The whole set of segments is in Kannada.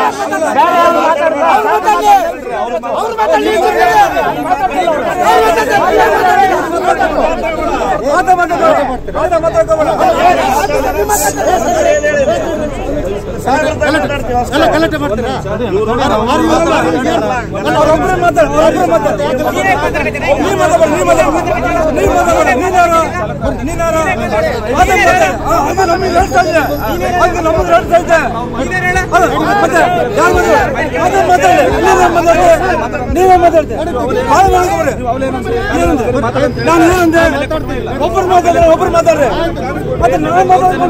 ಎಲ್ಲ ಗಲಾಟೆ ಮಾಡ್ತೀರಾ ಒಬ್ಬರೇ ಮಾತಾಡಿ ಒಬ್ಬರೇ ಮಾತಾಡಿ ನೀ ಮಾತಾಡ ನೀ ಮಾತಾಡ ನೀ ಮಾತಾಡ ನೀನಾರು ನೀನಾರು ಅದು ನಮಗೆ ಹೇಳ್ತಾ ಇದೆ ಅದು ನಮಗೆ ಹೇಳ್ತಾ ಇದೆ ಅದು ಮತ್ತೆ ಯಾರು ಮಾತಾಡಿ ಅದು ಮಾತಾಡಿ ನೀವೇ ಮಾತಾಡಿ ನೀವೇ ಮಾತಾಡ್ತೀವಿ ಭಾಳ ಮಾಡ್ಕೊಬೇಡಿ ಏನಂದೆ ನಾನು ಏನಂದೆ ಒಬ್ಬರು ಮಾತಾಡ್ರೆ ಒಬ್ಬರು ಮಾತಾಡ್ರೆ ಮತ್ತೆ ನಾನು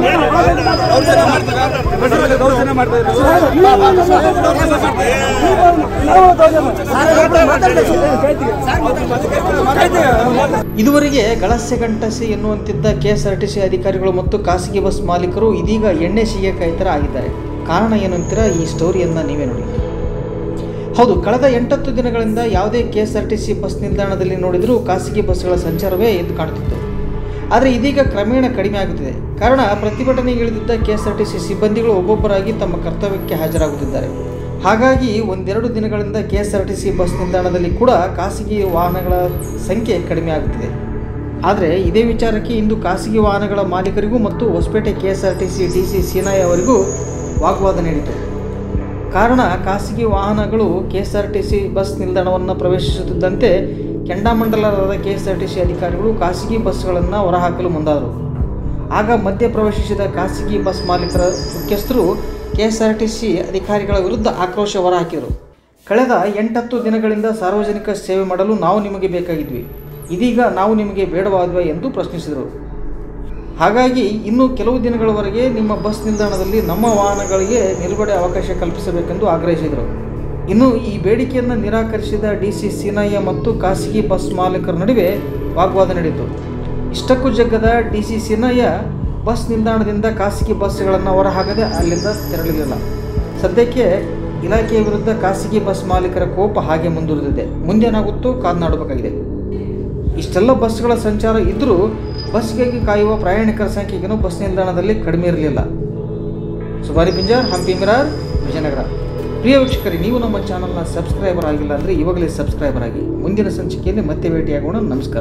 ಮಾತಾಡ್ತಾರೆ ಇದುವರೆಗೆ ಗಳಸ್ಯ ಗಂಟಸೆ ಎನ್ನುವಂತಿದ್ದ ಕೆಎಸ್ಆರ್ಟಿಸಿ ಅಧಿಕಾರಿಗಳು ಮತ್ತು ಖಾಸಗಿ ಬಸ್ ಮಾಲೀಕರು ಇದೀಗ ಎಣ್ಣೆ ಸಿಗಕಾಯಿ ಥರ ಆಗಿದ್ದಾರೆ ಕಾರಣ ಏನು ಅಂತೀರಾ ಈ ಸ್ಟೋರಿಯನ್ನು ನೀವೇ ನೋಡಿ ಹೌದು ಕಳೆದ ಎಂಟತ್ತು ದಿನಗಳಿಂದ ಯಾವುದೇ ಕೆಎಸ್ಆರ್ಟಿಸಿ ಬಸ್ ನಿಲ್ದಾಣದಲ್ಲಿ ನೋಡಿದರೂ ಖಾಸಗಿ ಬಸ್ಗಳ ಸಂಚಾರವೇ ಎದ್ದು ಕಾಣುತ್ತಿತ್ತು ಆದರೆ ಇದೀಗ ಕ್ರಮೇಣ ಕಡಿಮೆ ಆಗುತ್ತಿದೆ ಕಾರಣ ಪ್ರತಿಭಟನೆಗೆ ಇಳಿದಿದ್ದ ಕೆಎಸ್ಆರ್ಟಿಸಿ ಸಿಬ್ಬಂದಿಗಳು ಒಬ್ಬೊಬ್ಬರಾಗಿ ತಮ್ಮ ಕರ್ತವ್ಯಕ್ಕೆ ಹಾಜರಾಗುತ್ತಿದ್ದಾರೆ ಹಾಗಾಗಿ ಒಂದೆರಡು ದಿನಗಳಿಂದ ಕೆಎಸ್ಆರ್ಟಿಸಿ ಬಸ್ ನಿಲ್ದಾಣದಲ್ಲಿ ಕೂಡ ಖಾಸಗಿ ವಾಹನಗಳ ಸಂಖ್ಯೆ ಕಡಿಮೆ ಆಗುತ್ತಿದೆ ಆದರೆ ಇದೇ ವಿಚಾರಕ್ಕೆ ಇಂದು ಖಾಸಗಿ ವಾಹನಗಳ ಮಾಲೀಕರಿಗೂ ಮತ್ತು ಹೊಸಪೇಟೆ ಕೆಎಸ್ಆರ್ಟಿಸಿ ಡಿ ಸಿ ಸೀನಾಯ್ ಅವರಿಗೂ ವಾಗ್ವಾದ ನೀಡಿತು ಕಾರಣ ಖಾಸಗಿ ವಾಹನಗಳು ಕೆಎಸ್ಆರ್ಟಿಸಿ ಬಸ್ ನಿಲ್ದಾಣವನ್ನು ಪ್ರವೇಶಿಸುತ್ತಿದ್ದಂತೆ ಕೆಂಡಾಮಂಡಲರಾದ ಕೆಎಸ್ಆರ್ಟಿಸಿ ಅಧಿಕಾರಿಗಳು ಖಾಸಗಿ ಬಸ್ಗಳನ್ನು ಹೊರಹಾಕಲು ಮುಂದಾದರು ಆಗ ಮಧ್ಯ ಪ್ರವೇಶಿಸಿದ ಖಾಸಗಿ ಬಸ್ ಮಾಲೀಕರ ಮುಖ್ಯಸ್ಥರು ಕೆಎಸ್ಆರ್ಟಿಸಿ ಅಧಿಕಾರಿಗಳ ವಿರುದ್ಧ ಆಕ್ರೋಶ ಹೊರಹಾಕಿದರು ಕಳೆದ ಎಂಟತ್ತು ದಿನಗಳಿಂದ ಸಾರ್ವಜನಿಕ ಸೇವೆ ಮಾಡಲು ನಾವು ನಿಮಗೆ ಬೇಕಾಗಿದ್ವಿ ಇದೀಗ ನಾವು ನಿಮಗೆ ಬೇಡವಾದ್ವಾ ಎಂದು ಪ್ರಶ್ನಿಸಿದರು ಹಾಗಾಗಿ ಇನ್ನು ಕೆಲವು ದಿನಗಳವರೆಗೆ ನಿಮ್ಮ ಬಸ್ ನಿಲ್ದಾಣದಲ್ಲಿ ನಮ್ಮ ವಾಹನಗಳಿಗೆ ನಿಲುಗಡೆ ಅವಕಾಶ ಕಲ್ಪಿಸಬೇಕೆಂದು ಆಗ್ರಹಿಸಿದರು ಇನ್ನು ಈ ಬೇಡಿಕೆಯನ್ನು ನಿರಾಕರಿಸಿದ ಡಿ ಸಿ ಸೀನಯ್ಯ ಮತ್ತು ಖಾಸಗಿ ಬಸ್ ಮಾಲೀಕರ ನಡುವೆ ವಾಗ್ವಾದ ನಡೆಯಿತು ಇಷ್ಟಕ್ಕೂ ಜಗ್ಗದ ಡಿ ಸಿ ಸೀನಯ್ಯ ಬಸ್ ನಿಲ್ದಾಣದಿಂದ ಖಾಸಗಿ ಬಸ್ಗಳನ್ನು ಹೊರಹಾಕದೆ ಅಲ್ಲಿಂದ ತೆರಳಲಿಲ್ಲ ಸದ್ಯಕ್ಕೆ ಇಲಾಖೆಯ ವಿರುದ್ಧ ಖಾಸಗಿ ಬಸ್ ಮಾಲೀಕರ ಕೋಪ ಹಾಗೆ ಮುಂದುವರೆದಿದೆ ಮುಂದೇನಾಗುತ್ತೋ ಕಾದು ನೋಡಬೇಕಾಗಿದೆ ಇಷ್ಟೆಲ್ಲ ಬಸ್ಗಳ ಸಂಚಾರ ಇದ್ದರೂ ಬಸ್ಗಾಗಿ ಕಾಯುವ ಪ್ರಯಾಣಿಕರ ಸಂಖ್ಯೆಗೇನು ಬಸ್ ನಿಲ್ದಾಣದಲ್ಲಿ ಕಡಿಮೆ ಇರಲಿಲ್ಲ ಸುಬಾರಿ ಪಿಂಜಾರ್ ಹಂಪಿ ಮಿರಾರ್ ವಿಜಯನಗರ ಪ್ರಿಯ ವೀಕ್ಷಕರೇ ನೀವು ನಮ್ಮ ಚಾನಲ್ನ ಸಬ್ಸ್ಕ್ರೈಬರ್ ಆಗಿಲ್ಲ ಅಂದರೆ ಇವಾಗಲೇ ಸಬ್ಸ್ಕ್ರೈಬರ್ ಆಗಿ ಮುಂದಿನ ಸಂಚಿಕೆಯಲ್ಲಿ ಮತ್ತೆ ಭೇಟಿಯಾಗೋಣ ನಮಸ್ಕಾರ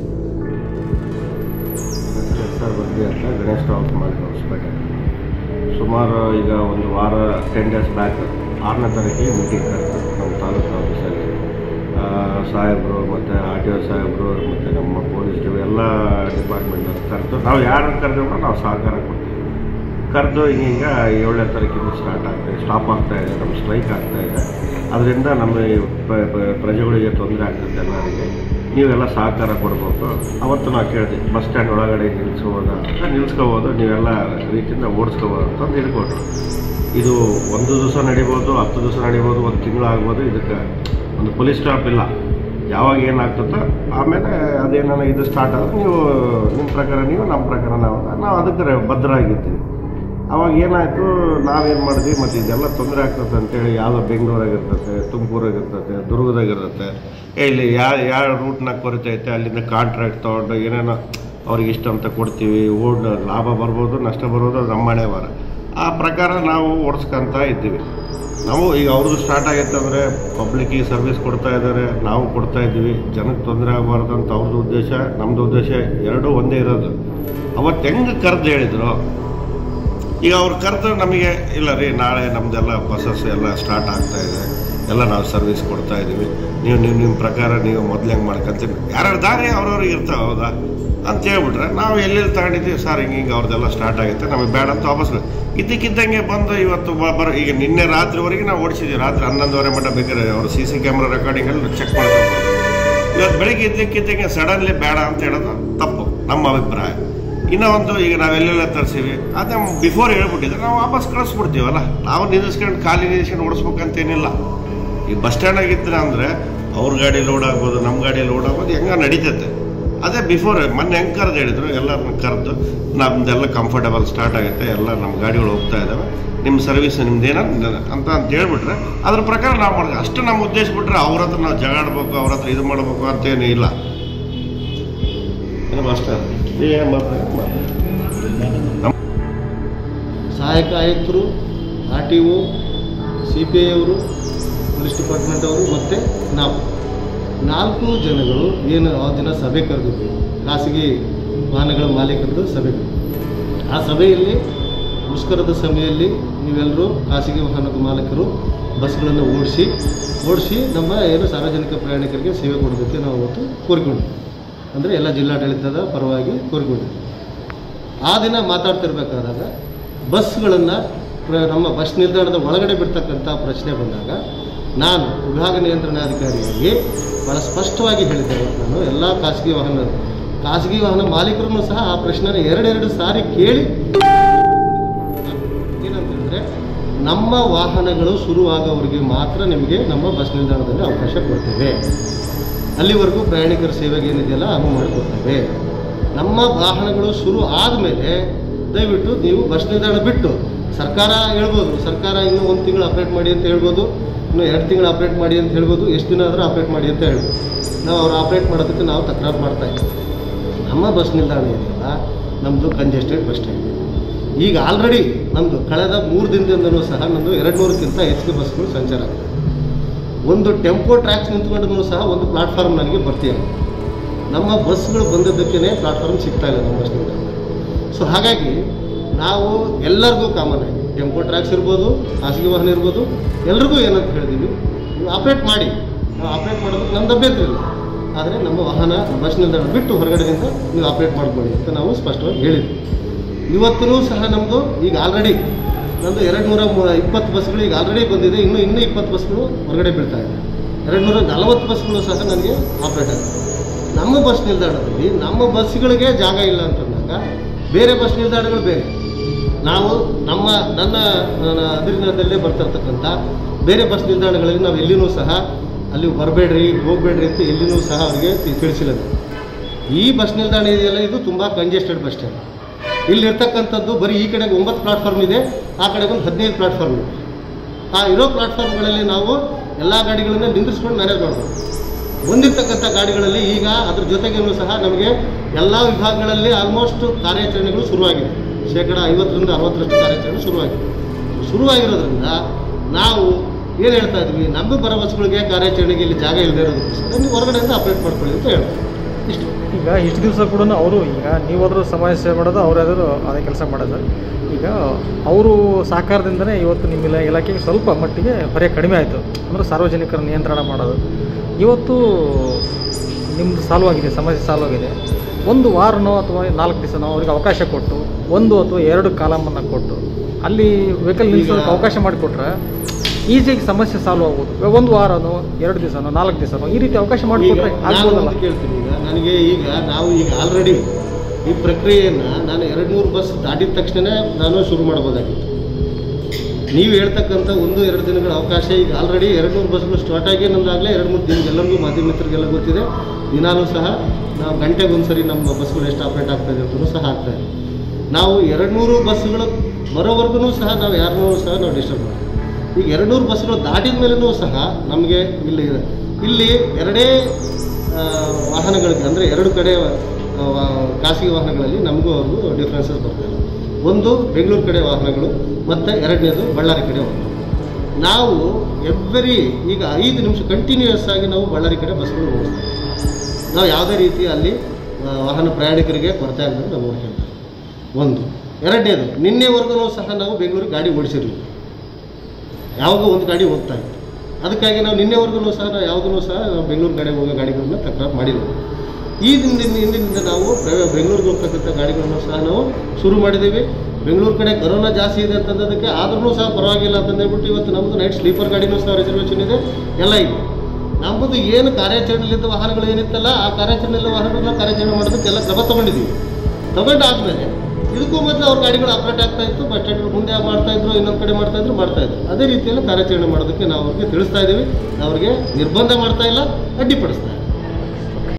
ಸರ್ ಬಂದು ಅಂತ ಗಣೇಶ್ ಟ್ರಾವೆಲ್ಸ್ ಮಾಡಿ ಹೊಸಪೇಟೆ ಸುಮಾರು ಈಗ ಒಂದು ವಾರ ಟೆನ್ ಡೇಸ್ ಬ್ಯಾಕ್ ಆರನೇ ತಾರೀಕಿಗೆ ಮೀಟಿಂಗ್ ಕರೆದು ನಮ್ಮ ತಾಲೂಕು ಆಫೀಸಲ್ಲಿ ಆ, ಸಾಹೇಬರು ಮತ್ತು ಆರ್ ಟಿ ಒ ಸಾಹೇಬರು ಮತ್ತು ನಮ್ಮ ಪೊಲೀಸ್ ಡಿವಿ ಎಲ್ಲ ಡಿಪಾರ್ಟ್ಮೆಂಟ್ ಕರೆದು ನಾವು ಯಾರನ್ನು ಕರೆದ್ರು ನಾವು ಸಹಕಾರ ಕೊಡ್ತೀವಿ ಕರೆದು ಹಿಂಗ ಏಳನೇ ತಾರೀಕಿಂದ ಸ್ಟಾರ್ಟ್ ಆಗ್ತಾ ಇದೆ ಸ್ಟಾಪ್ ಆಗ್ತಾ ಇದೆ ನಮ್ಮ ಸ್ಟ್ರೈಕ್ ಆಗ್ತಾ ಇದೆ ಅದರಿಂದ ನಮ್ಮ ಈ ಪ್ರ- ಪ್ರ- ಪ್ರಜೆಗಳಿಗೆ ತೊಂದರೆ ಆಗ್ತದೆ ಎಲ್ಲರಿಗೆ ನೀವೆಲ್ಲ ಸಹಕಾರ ಕೊಡಬೇಕು ಅವತ್ತು ನಾವು ಕೇಳಿದ್ವಿ ಬಸ್ ಸ್ಟ್ಯಾಂಡ್ ಒಳಗಡೆ ನಿಲ್ಲಿಸ್ಬೋದಾ ಅಂತ ನಿಲ್ಸ್ಕೋಬೋದು ನೀವೆಲ್ಲ ರೀತಿಯಿಂದ ಓಡಿಸ್ಕೋಬೋದು ಅಂತ ಹೇಳ್ಕೊಟ್ರು ಇದು ಒಂದು ದಿವಸ ನಡಿಬೋದು ಹತ್ತು ದಿವಸ ನಡಿಬೋದು ಒಂದು ತಿಂಗಳು ಆಗ್ಬೋದು ಇದಕ್ಕೆ ಒಂದು ಪೊಲೀಸ್ ಸ್ಟಾಪ್ ಇಲ್ಲ ಯಾವಾಗ ಏನಾಗ್ತದೋ ಆಮೇಲೆ ಅದೇನ ಇದು ಸ್ಟಾರ್ಟ್ ಆದ್ರೆ ನೀವು ನಿಮ್ಮ ಪ್ರಕಾರ ನೀವು ನಮ್ಮ ಪ್ರಕಾರ ನಾವು ನಾವು ಅದಕ್ಕೆ ಭದ್ರ ಆಗಿರ್ತೀವಿ ಅವಾಗ ಏನಾಯಿತು ನಾವೇನು ಮಾಡಿದ್ವಿ ಮತ್ತು ಇದೆಲ್ಲ ತೊಂದರೆ ಆಗ್ತದೆ ಅಂತೇಳಿ ಯಾವುದೋ ಬೆಂಗಳೂರಾಗಿರ್ತದೆ ತುಮಕೂರಾಗಿರ್ತದೆ ದುರ್ಗದಾಗಿರ್ತದೆ ಏ ಇಲ್ಲಿ ಯಾವ ಯಾವ ರೂಟ್ನಾಗ ಕೊರತೈತೆ ಅಲ್ಲಿಂದ ಕಾಂಟ್ರಾಕ್ಟ್ ತೊಗೊಂಡು ಏನೇನೋ ಅವ್ರಿಗೆ ಇಷ್ಟ ಅಂತ ಕೊಡ್ತೀವಿ ಓಡ್ ಲಾಭ ಬರ್ಬೋದು ನಷ್ಟ ಬರ್ಬೋದು ಅದು ನಮ್ಮ ಹಣೆ ಬರ ಆ ಪ್ರಕಾರ ನಾವು ಓಡಿಸ್ಕೊಂತ ಇದ್ದೀವಿ ನಾವು ಈಗ ಅವ್ರದ್ದು ಸ್ಟಾರ್ಟ್ ಆಗೈತೆ ಅಂದರೆ ಪಬ್ಲಿಕ್ಕಿಗೆ ಸರ್ವಿಸ್ ಕೊಡ್ತಾ ಇದ್ದಾರೆ ನಾವು ಕೊಡ್ತಾ ಇದ್ದೀವಿ ಜನಕ್ಕೆ ತೊಂದರೆ ಆಗಬಾರ್ದು ಅಂತ ಅವ್ರದ್ದು ಉದ್ದೇಶ ನಮ್ಮದು ಉದ್ದೇಶ ಎರಡೂ ಒಂದೇ ಇರೋದು ಅವತ್ತು ಹೆಂಗೆ ಕರೆದು ಹೇಳಿದ್ರು ಈಗ ಅವ್ರು ಕರೆದು ನಮಗೆ ಇಲ್ಲ ರೀ ನಾಳೆ ನಮ್ಮದೆಲ್ಲ ಬಸ್ಸಸ್ ಎಲ್ಲ ಸ್ಟಾರ್ಟ್ ಆಗ್ತಾ ಇದೆ ಎಲ್ಲ ನಾವು ಸರ್ವಿಸ್ ಕೊಡ್ತಾ ಇದ್ದೀವಿ ನೀವು ನೀವು ನಿಮ್ಮ ಪ್ರಕಾರ ನೀವು ಮೊದಲು ಹೆಂಗೆ ಮಾಡ್ಕೊಂತೀವಿ ಯಾರ್ಯಾರ ದಾರಿ ಅವ್ರವ್ರಿಗೆ ಇರ್ತಾವೆ ಹೌದಾ ಅಂತ ಹೇಳ್ಬಿಟ್ರೆ ನಾವು ಎಲ್ಲೆಲ್ಲಿ ತಗೊಂಡಿದ್ದೀವಿ ಸರ್ ಹಿಂಗೆ ಹಿಂಗೆ ಅವ್ರದ್ದೆಲ್ಲ ಸ್ಟಾರ್ಟ್ ಆಗುತ್ತೆ ನಮಗೆ ಬೇಡ ಅಂತ ವಾಪಸ್ ಬ- ಇದ್ದಕ್ಕಿದ್ದಂಗೆ ಬಂದು ಇವತ್ತು ಬ- ಬರೋ ಈಗ ನಿನ್ನೆ ರಾತ್ರಿವರೆಗೆ ನಾವು ಓಡಿಸಿದ್ದೀವಿ ರಾತ್ರಿ ಹನ್ನೊಂದುವರೆ ಮಟ್ಟ ಬೇಕಾದ್ರೆ ಅವರು ಸಿ ಸಿ ಕ್ಯಾಮ್ರಾ ರೆಕಾರ್ಡಿಂಗಲ್ಲಿ ಚೆಕ್ ಮಾಡ್ಕೊಂಡು ಇವತ್ತು ಬೆಳಿಗ್ಗೆ ಇದ್ದಕ್ಕಿದ್ದಂಗೆ ಸಡನ್ಲಿ ಬೇಡ ಅಂತ ಹೇಳೋದು ತಪ್ಪು ನಮ್ಮ ಅಭಿಪ್ರಾಯ ಇನ್ನೂ ಒಂದು ಈಗ ನಾವೆಲ್ಲೆಲ್ಲ ತರಿಸಿವಿ ಅದೇ ಬಿಫೋರ್ ಹೇಳ್ಬಿಟ್ಟಿದ್ರೆ ನಾವು ವಾಪಸ್ ಕಳಿಸ್ಬಿಡ್ತೀವಲ್ಲ ನಾವು ನಿಲ್ಲಿಸ್ಕೊಂಡು ಖಾಲಿ ನಿಲ್ಲಿಸ್ಕೊಂಡು ಓಡಿಸ್ಬೇಕಂತೇನಿಲ್ಲ ಈ ಬಸ್ ಸ್ಟ್ಯಾಂಡ್ ಆಗಿದ್ರೆ ಅಂದರೆ ಅವ್ರ ಗಾಡಿ ಲೋಡ್ ಆಗ್ಬೋದು ನಮ್ಮ ಗಾಡಿ ಲೋಡ್ ಆಗ್ಬೋದು ಹೆಂಗ ನಡೀತೈತೆ ಅದೇ ಬಿಫೋರ್ ಮೊನ್ನೆ ಹೆಂಗೆ ಕರೆದು ಹೇಳಿದ್ರು ಎಲ್ಲರನ್ನ ಕರೆದು ನಮ್ದೆಲ್ಲ ಕಂಫರ್ಟಬಲ್ ಸ್ಟಾರ್ಟ್ ಆಗುತ್ತೆ ಎಲ್ಲ ನಮ್ಮ ಗಾಡಿಗಳು ಹೋಗ್ತಾ ಇದ್ದಾವೆ ನಿಮ್ಮ ಸರ್ವಿಸ್ ನಿಮ್ದೇನ ಅಂತ ಅಂತ ಹೇಳ್ಬಿಟ್ರೆ ಅದ್ರ ಪ್ರಕಾರ ನಾವು ಮಾಡ್ತೀವಿ ಅಷ್ಟು ನಮ್ಮ ಉದ್ದೇಶ ಬಿಟ್ರೆ ಅವ್ರ ಹತ್ರ ನಾವು ಜಗಾಡ್ಬೇಕು ಅವ್ರ ಹತ್ರ ಇದು ಮಾಡಬೇಕು ಅಂತೇನು ಇಲ್ಲ ಏನು ಅಷ್ಟೇ ಏನು ಮಾತಾಡ ಸಹಾಯಕ ಆಯುಕ್ತರು R T O C C P I ಅವರು ಪೊಲೀಸ್ ಡಿಪಾರ್ಟ್ಮೆಂಟ್ ಅವರು ಮತ್ತು ನಾವು ನಾಲ್ಕು ಜನಗಳು ಏನು ಆ ದಿನ ಸಭೆ ಕರೆದಿದ್ವಿ ಖಾಸಗಿ ವಾಹನಗಳ ಮಾಲೀಕರದ್ದು ಸಭೆ ಆ ಸಭೆಯಲ್ಲಿ ಮುಷ್ಕರದ ಸಮಯದಲ್ಲಿ ನೀವೆಲ್ಲರೂ ಖಾಸಗಿ ವಾಹನದ ಮಾಲೀಕರು ಬಸ್ಗಳನ್ನು ಓಡಿಸಿ ಓಡಿಸಿ ನಮ್ಮ ಏನು ಸಾರ್ವಜನಿಕ ಪ್ರಯಾಣಿಕರಿಗೆ ಸೇವೆ ಕೊಡೋದಕ್ಕೆ ನಾವು ಅವತ್ತು ಕೋರಿಕೊಂಡ್ವಿ ಅಂದರೆ ಎಲ್ಲ ಜಿಲ್ಲಾಡಳಿತದ ಪರವಾಗಿ ಕೋರಿಕೊಂಡ್ವಿ ಆ ದಿನ ಮಾತಾಡ್ತಿರ್ಬೇಕಾದಾಗ ಬಸ್ಗಳನ್ನು ನಮ್ಮ ಬಸ್ ನಿಲ್ದಾಣದ ಒಳಗಡೆ ಬಿಡ್ತಕ್ಕಂಥ ಪ್ರಶ್ನೆ ಬಂದಾಗ ನಾನು ವಿಭಾಗ ನಿಯಂತ್ರಣಾಧಿಕಾರಿಯಾಗಿ ಭಾಳ ಸ್ಪಷ್ಟವಾಗಿ ಹೇಳಿದ್ದೆ ಇವತ್ತು ನಾನು ಎಲ್ಲ ಖಾಸಗಿ ವಾಹನ ಖಾಸಗಿ ವಾಹನ ಮಾಲೀಕರನ್ನು ಸಹ ಆ ಪ್ರಶ್ನೆನ ಎರಡೆರಡು ಸಾರಿ ಕೇಳಿ ಏನಂತ ಹೇಳಿದ್ರೆ ನಮ್ಮ ವಾಹನಗಳು ಶುರುವಾಗೋವರೆಗೆ ಮಾತ್ರ ನಿಮಗೆ ನಮ್ಮ ಬಸ್ ನಿಲ್ದಾಣದಲ್ಲಿ ಅವಕಾಶ ಕೊಡ್ತೇವೆ ಅಲ್ಲಿವರೆಗೂ ಪ್ರಯಾಣಿಕರ ಸೇವೆಗೆ ಏನಿದೆಯಲ್ಲ ಅನುವು ಮಾಡಿಕೊಡ್ತೇವೆ ನಮ್ಮ ವಾಹನಗಳು ಶುರು ಆದಮೇಲೆ ದಯವಿಟ್ಟು ನೀವು ಬಸ್ ನಿಲ್ದಾಣ ಬಿಟ್ಟು ಸರ್ಕಾರ ಹೇಳ್ಬೋದು ಸರ್ಕಾರ ಇನ್ನೂ ಒಂದು ತಿಂಗಳು ಆಪ್ರೇಟ್ ಮಾಡಿ ಅಂತ ಹೇಳ್ಬೋದು ಇನ್ನು ಎರಡು ತಿಂಗಳು ಆಪ್ರೇಟ್ ಮಾಡಿ ಅಂತ ಹೇಳ್ಬೋದು ಎಷ್ಟು ದಿನ ಆದರೂ ಆಪ್ರೇಟ್ ಮಾಡಿ ಅಂತ ಹೇಳ್ಬೋದು ನಾವು ಅವ್ರು ಆಪ್ರೇಟ್ ಮಾಡೋದಕ್ಕೆ ನಾವು ತಕರಾರು ಮಾಡ್ತಾ ಇದ್ದೀವಿ ನಮ್ಮ ಬಸ್ ನಿಲ್ದಾಣ ಇದೆಯಲ್ಲ ನಮ್ಮದು ಕಂಜೆಸ್ಟೆಡ್ ಬಸ್ ಸ್ಟ್ಯಾಂಡ್ ಈಗ ಆಲ್ರೆಡಿ ನಮ್ಮದು ಕಳೆದ ಮೂರು ದಿನದಿಂದಲೂ ಸಹ ನಮ್ಮದು ಎರಡು ನೂರಕ್ಕಿಂತ ಹೆಚ್ಚಿಗೆ ಬಸ್ಗಳು ಸಂಚಾರ ಆಗ್ತದೆ ಒಂದು ಟೆಂಪೋ ಟ್ರ್ಯಾಕ್ಸ್ ನಿಂತ್ಕೊಂಡ್ರೂ ಸಹ ಒಂದು ಪ್ಲಾಟ್ಫಾರ್ಮ್ ನನಗೆ ಬರ್ತೀಯಾಗಿದೆ ನಮ್ಮ ಬಸ್ಗಳು ಬಂದದ್ದಕ್ಕೇ ಪ್ಲಾಟ್ಫಾರ್ಮ್ ಸಿಗ್ತಾ ಇಲ್ಲ ನಮ್ಮ ಬಸ್ ನಿಲ್ದಾಣ ಸೊ ಹಾಗಾಗಿ ನಾವು ಎಲ್ಲರಿಗೂ ಕಾಮನ್ ಆಗಿ ಟೆಂಪೋ ಟ್ರ್ಯಾಕ್ಸ್ ಇರ್ಬೋದು ಖಾಸಗಿ ವಾಹನ ಇರ್ಬೋದು ಎಲ್ರಿಗೂ ಏನಂತ ಹೇಳಿದೀವಿ ನೀವು ಆಪ್ರೇಟ್ ಮಾಡಿ ನಾವು ಆಪ್ರೇಟ್ ಮಾಡೋದಕ್ಕೆ ನಮ್ದು ಅಭ್ಯಂತರ ಇಲ್ಲ ಆದರೆ ನಮ್ಮ ವಾಹನ ಬಸ್ ನಿಲ್ದಾಣ ಬಿಟ್ಟು ಹೊರಗಡೆಯಿಂದ ನೀವು ಆಪ್ರೇಟ್ ಮಾಡ್ಕೊಳ್ಳಿ ಅಂತ ನಾವು ಸ್ಪಷ್ಟವಾಗಿ ಹೇಳಿದ್ವಿ ಇವತ್ತೂ ಸಹ ನಮ್ಮದು ಈಗ ಆಲ್ರೆಡಿ ನಮ್ಮದು ಎರಡು ನೂರ ಮೂ- ಇಪ್ಪತ್ತು ಬಸ್ಗಳು ಈಗ ಆಲ್ರೆಡಿ ಬಂದಿದೆ ಇನ್ನೂ ಇನ್ನೂ ಇಪ್ಪತ್ತು ಬಸ್ಗಳು ಹೊರಗಡೆ ಬೀಳ್ತಾ ಇದೆ ಎರಡು ನೂರ ನಲವತ್ತು ಬಸ್ಗಳು ಸಹ ನನಗೆ ಆಪ್ರೇಟ್ ಆಗಿದೆ ನಮ್ಮ ಬಸ್ ನಿಲ್ದಾಣದಲ್ಲಿ ನಮ್ಮ ಬಸ್ಗಳಿಗೆ ಜಾಗ ಇಲ್ಲ ಅಂತಂದಾಗ ಬೇರೆ ಬಸ್ ನಿಲ್ದಾಣಗಳು ಬೇರೆ ನಾವು ನಮ್ಮ ನನ್ನ ನನ್ನ ಅಧೀನದಲ್ಲೇ ಬರ್ತಿರ್ತಕ್ಕಂಥ ಬೇರೆ ಬಸ್ ನಿಲ್ದಾಣಗಳಲ್ಲಿ ನಾವು ಎಲ್ಲಿನೂ ಸಹ ಅಲ್ಲಿ ಬರಬೇಡ್ರಿ ಹೋಗಬೇಡ್ರಿ ಅಂತ ಎಲ್ಲಿನೂ ಸಹ ಅವರಿಗೆ ತಿ- ತಿಳಿಸಿಲ್ಲ ನಾವು. ಈ ಬಸ್ ನಿಲ್ದಾಣ ಇದೆಯಲ್ಲ ಇದು ತುಂಬ ಕಂಜೆಸ್ಟೆಡ್ ಬಸ್ ಸ್ಟ್ಯಾಂಡ್ ಇಲ್ಲಿರ್ತಕ್ಕಂಥದ್ದು ಬರೀ ಈ ಕಡೆಗೆ ಒಂಬತ್ತು ಪ್ಲಾಟ್ಫಾರ್ಮ್ ಇದೆ ಆ ಕಡೆಗೆ ಒಂದು ಹದಿನೈದು ಪ್ಲಾಟ್ಫಾರ್ಮ್ ಇದೆ ಆ ಇರೋ ಪ್ಲಾಟ್ಫಾರ್ಮ್ಗಳಲ್ಲಿ ನಾವು ಎಲ್ಲ ಗಾಡಿಗಳನ್ನ ನಿಂದಿರಿಸ್ಕೊಂಡು ಮ್ಯಾನೇಜ್ ಮಾಡ್ಬೋದು ಬಂದಿರ್ತಕ್ಕಂಥ ಗಾಡಿಗಳಲ್ಲಿ ಈಗ ಅದ್ರ ಜೊತೆಗೇನು ಸಹ ನಮಗೆ ಎಲ್ಲ ವಿಭಾಗಗಳಲ್ಲಿ ಆಲ್ಮೋಸ್ಟ್ ಕಾರ್ಯಾಚರಣೆಗಳು ಶುರುವಾಗಿದೆ ಶೇಕಡ ಐವತ್ತರಿಂದ ಅರವತ್ತರಷ್ಟು ಕಾರ್ಯಾಚರಣೆ ಶುರುವಾಗಿದೆ ಶುರುವಾಗಿರೋದ್ರಿಂದ ನಾವು ಏನು ಹೇಳ್ತಾ ಇದ್ವಿ ನಮ್ಮ ಬರೋ ಬಸ್ಗಳಿಗೆ ಕಾರ್ಯಾಚರಣೆಗೆ ಇಲ್ಲಿ ಜಾಗ ಇಲ್ಲದೆ ಇರೋದಕ್ಕೋಸ್ಕರ ನೀವು ಹೊರಗಡೆಯಿಂದ ಆಪ್ರೇಟ್ ಮಾಡ್ಕೊಳ್ಳಿ ಅಂತ ಹೇಳ್ತೀವಿ ಇಷ್ಟು ಈಗ ಇಷ್ಟು ದಿವಸ ಕೂಡ ಅವರು ಈಗ ನೀವಾದರೂ ಸಮಾಜ ಸೇವೆ ಮಾಡೋದು ಅವರಾದರೂ ಅದೇ ಕೆಲಸ ಮಾಡೋದು ಈಗ ಅವರು ಸಹಕಾರದಿಂದನೇ ಇವತ್ತು ನಿಮ್ಮ ಇಲಾ ಇಲಾಖೆಗೆ ಸ್ವಲ್ಪ ಮಟ್ಟಿಗೆ ಹೊರೆ ಕಡಿಮೆ ಆಯಿತು ಅಂದರೆ ಸಾರ್ವಜನಿಕರ ನಿಯಂತ್ರಣ ಮಾಡೋದು ಇವತ್ತು ನಿಮ್ಮದು ಸಾಲ್ವ್ ಆಗಿದೆ ಸಮಸ್ಯೆ ಸಾಲ್ವ್ ಆಗಿದೆ ಒಂದು ವಾರನೋ ಅಥವಾ ನಾಲ್ಕು ದಿವಸನೋ ಅವ್ರಿಗೆ ಅವಕಾಶ ಕೊಟ್ಟು ಒಂದು ಅಥವಾ ಎರಡು ಕಾಲಮನ್ನು ಕೊಟ್ಟು ಅಲ್ಲಿ ವೆಹಿಕಲ್ ನಿಲ್ಲಿಸೋದಕ್ಕೆ ಅವಕಾಶ ಮಾಡಿಕೊಟ್ರೆ ಈಸಿಯಾಗಿ ಸಮಸ್ಯೆ ಸಾಲ್ವ್ ಆಗ್ಬೋದು ಒಂದು ವಾರನೋ ಎರಡು ದಿವಸನೋ ನಾಲ್ಕು ದಿವಸನೋ ಈ ರೀತಿ ಅವಕಾಶ ಈಗ ಮಾಡಿಕೊಟ್ರೆ ನಾನು ಆಗ್ಬೋದಲ್ಲ ಒಂದು ಕೇಳ್ತೀನಿ ಈಗ ನನಗೆ ಈಗ ನಾವು ಈಗ ಆಲ್ರೆಡಿ ಈ ಪ್ರಕ್ರಿಯೆಯನ್ನು ನಾನು ಎರಡು ನೂರು ಬಸ್ ದಾಟಿದ ತಕ್ಷಣ ನಾನು ಶುರು ಮಾಡ್ಬೋದಾಗಿತ್ತು ನೀವು ಹೇಳ್ತಕ್ಕಂಥ ಒಂದು ಎರಡು ದಿನಗಳ ಅವಕಾಶ ಈಗ ಆಲ್ರೆಡಿ ಎರಡು ನೂರು ಬಸ್ಗಳು ಸ್ಟಾರ್ಟ್ ಆಗಿ ನಮ್ದಾಗಲೇ ಎರಡು ಮೂರು ದಿನ ಎಲ್ಲರಿಗೂ ಮಾಧ್ಯಮ ಮಿತ್ರರಿಗೆಲ್ಲ ಗೊತ್ತಿದೆ ದಿನಾಲೂ ಸಹ ನಾವು ಗಂಟೆಗೆ ಒಂದ್ಸರಿ ನಮ್ಮ ಬಸ್ಗಳು ಎಷ್ಟು ಆಪ್ರೇಟ್ ಆಗ್ತಾ ಇದೆ ಅಂತಲೂ ಸಹ ಆಗ್ತಾ ಇದೆ ನಾವು ಎರಡು ನೂರು ಬಸ್ಗಳು ಬರೋವರೆಗೂ ಸಹ ನಾವು ಯಾರನ್ನೂ ಸಹ ನಾವು ಡಿಸ್ಟರ್ಬ್ ಮಾಡ್ತೀವಿ ಈಗ ಎರಡು ನೂರು ಬಸ್ಗಳು ದಾಟಿದ ಮೇಲೂ ಸಹ ನಮಗೆ ಇಲ್ಲಿ ಇಲ್ಲಿ ಎರಡೇ ಆ, ವಾಹನಗಳಿಗೆ ಅಂದರೆ ಎರಡು ಕಡೆ ಆ, ವಾ- ಖಾಸಗಿ ವಾಹನಗಳಲ್ಲಿ ನಮಗೂ ಅವ್ರಿಗೂ ಡಿಫ್ರೆನ್ಸಸ್ ಬರ್ತದೆ ಒಂದು ಬೆಂಗಳೂರು ಕಡೆ ವಾಹನಗಳು ಮತ್ತು ಎರಡನೇದು ಬಳ್ಳಾರಿ ಕಡೆ ವಾಹನ ನಾವು ಎವ್ರಿ ಈಗ ಐದು ನಿಮಿಷ ಕಂಟಿನ್ಯೂಯಸ್ ಆಗಿ ನಾವು ಬಳ್ಳಾರಿ ಕಡೆ ಬಸ್ಗಳು ಓಡಿಸ್ತೀವಿ ನಾವು ಯಾವುದೇ ರೀತಿ ಅಲ್ಲಿ ಆ, ವಾಹನ ಪ್ರಯಾಣಿಕರಿಗೆ ಕೊರತೆ ಆಗದಂಗೆ ನಾವು ನೋಡ್ಕೊಳ್ತೀವಿ ಒಂದು ಎರಡನೇದು ನಿನ್ನೆವರೆಗೂ ಸಹ ನಾವು ಬೆಂಗಳೂರಿಗೆ ಗಾಡಿ ಓಡಿಸಿರ್ಲಿಲ್ಲ ಯಾವಾಗ ಒಂದು ಗಾಡಿ ಹೋಗ್ತಾ ಇತ್ತು ಅದಕ್ಕಾಗಿ ನಾವು ನಿನ್ನೆವರೆಗೂ ಸಹ ನಾವು ಯಾವುದೂ ಸಹ ನಾವು ಬೆಂಗಳೂರು ಕಡೆ ಹೋಗೋ ಗಾಡಿಗಳನ್ನ ತಕರಾರು ಮಾಡಿಲ್ಲ ಈ ದಿನದಿಂದ ಹಿಂದಿನಿಂದ ನಾವು ಪ್ರೈ- ಬೆಂಗಳೂರಿಗೆ ಹೋಗ್ತಕ್ಕಂಥ ಗಾಡಿಗಳನ್ನು ಸಹ ನಾವು ಶುರು ಮಾಡಿದ್ದೀವಿ ಬೆಂಗಳೂರು ಕಡೆ ಕರೋನಾ ಜಾಸ್ತಿ ಇದೆ ಅಂತಂದದಕ್ಕೆ ಆದ್ರೂ ಸಹ ಪರವಾಗಿಲ್ಲ ಅಂತಂದೇಳ್ಬಿಟ್ಟು ಇವತ್ತು ನಮ್ಮದು ನೈಟ್ ಸ್ಲೀಪರ್ ಗಾಡಿನೂ ಸಹ ರಿಸರ್ವೇಷನ್ ಇದೆ ಎಲ್ಲ ಇದೆ ನಮ್ಮದು ಏನು ಕಾರ್ಯಾಚರಣೆಲಿದ್ದ ವಾಹನಗಳು ಏನಿತ್ತಲ್ಲ ಆ ಕಾರ್ಯಾಚರಣೆಲ್ಲ ವಾಹನಗಳನ್ನ ಕಾರ್ಯಾಚರಣೆ ಮಾಡೋದಕ್ಕೆ ಎಲ್ಲ ಕ್ರಮ ತೊಗೊಂಡಿದ್ದೀವಿ ತಗೊಂಡಾದ್ಮೇಲೆ ಇದಕ್ಕೂ ಮೊದಲು ಅವ್ರ ಗಾಡಿಗಳು ಆಪ್ರೇಟ್ ಆಗ್ತಾ ಇತ್ತು ಬಸ್ ಸ್ಟ್ಯಾಂಡ್ ಮುಂದೆ ಮಾಡ್ತಾ ಇದ್ರು ಇನ್ನೊಂದು ಕಡೆ ಮಾಡ್ತಾ ಇದ್ರು ಮಾಡ್ತಾ ಇದ್ರು ಅದೇ ರೀತಿಯಲ್ಲಿ ಕಾರ್ಯಾಚರಣೆ ಮಾಡೋದಕ್ಕೆ ನಾವು ಅವ್ರಿಗೆ ತಿಳಿಸ್ತಾ ಇದ್ದೀವಿ ನಾವು ಅವ್ರಿಗೆ ನಿರ್ಬಂಧ ಮಾಡ್ತಾ ಇಲ್ಲ ಅಡ್ಡಿಪಡಿಸ್ತಾ ಇಲ್ಲ